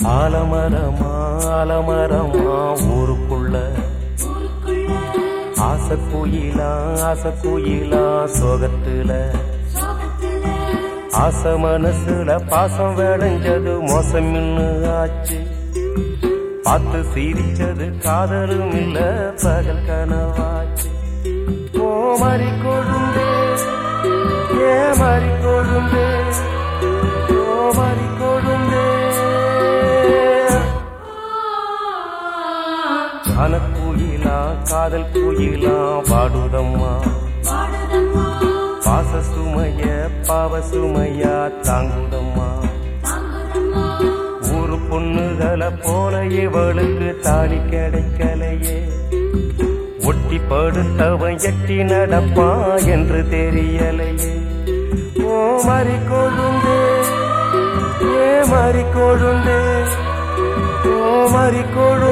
ஆலமரமா ஆலமரமா ஊருக்குள்ள ஆசை குயிலா ஆசை குயிலா சோகத்துல ஆசை மனசுல பாசம் விளைஞ்சது மோசம் இன்னு ஆச்சு பார்த்து சிரிச்சது காதலும் இல்ல பகல் கனவாச்சு ஓ மறி கொழுந்தே ஏ மறி கொழுந்தே ஓ மறி கொழுந்தே கனக்குயிலா காதல் குயிலா பாடுதம்மா பாச சுமைய பாவ சுமையா தாங்குதம்மா ஊரு பொண்ணுகளை போல இவளுக்கு தாலி கிடைக்கலையே ஒட்டி படுத்தவன் எட்டி நடப்பா என்று தெரியலையே ஓ மறி கொழுந்தே ஏ மறி கொழுந்தே ஓ மறி கொழு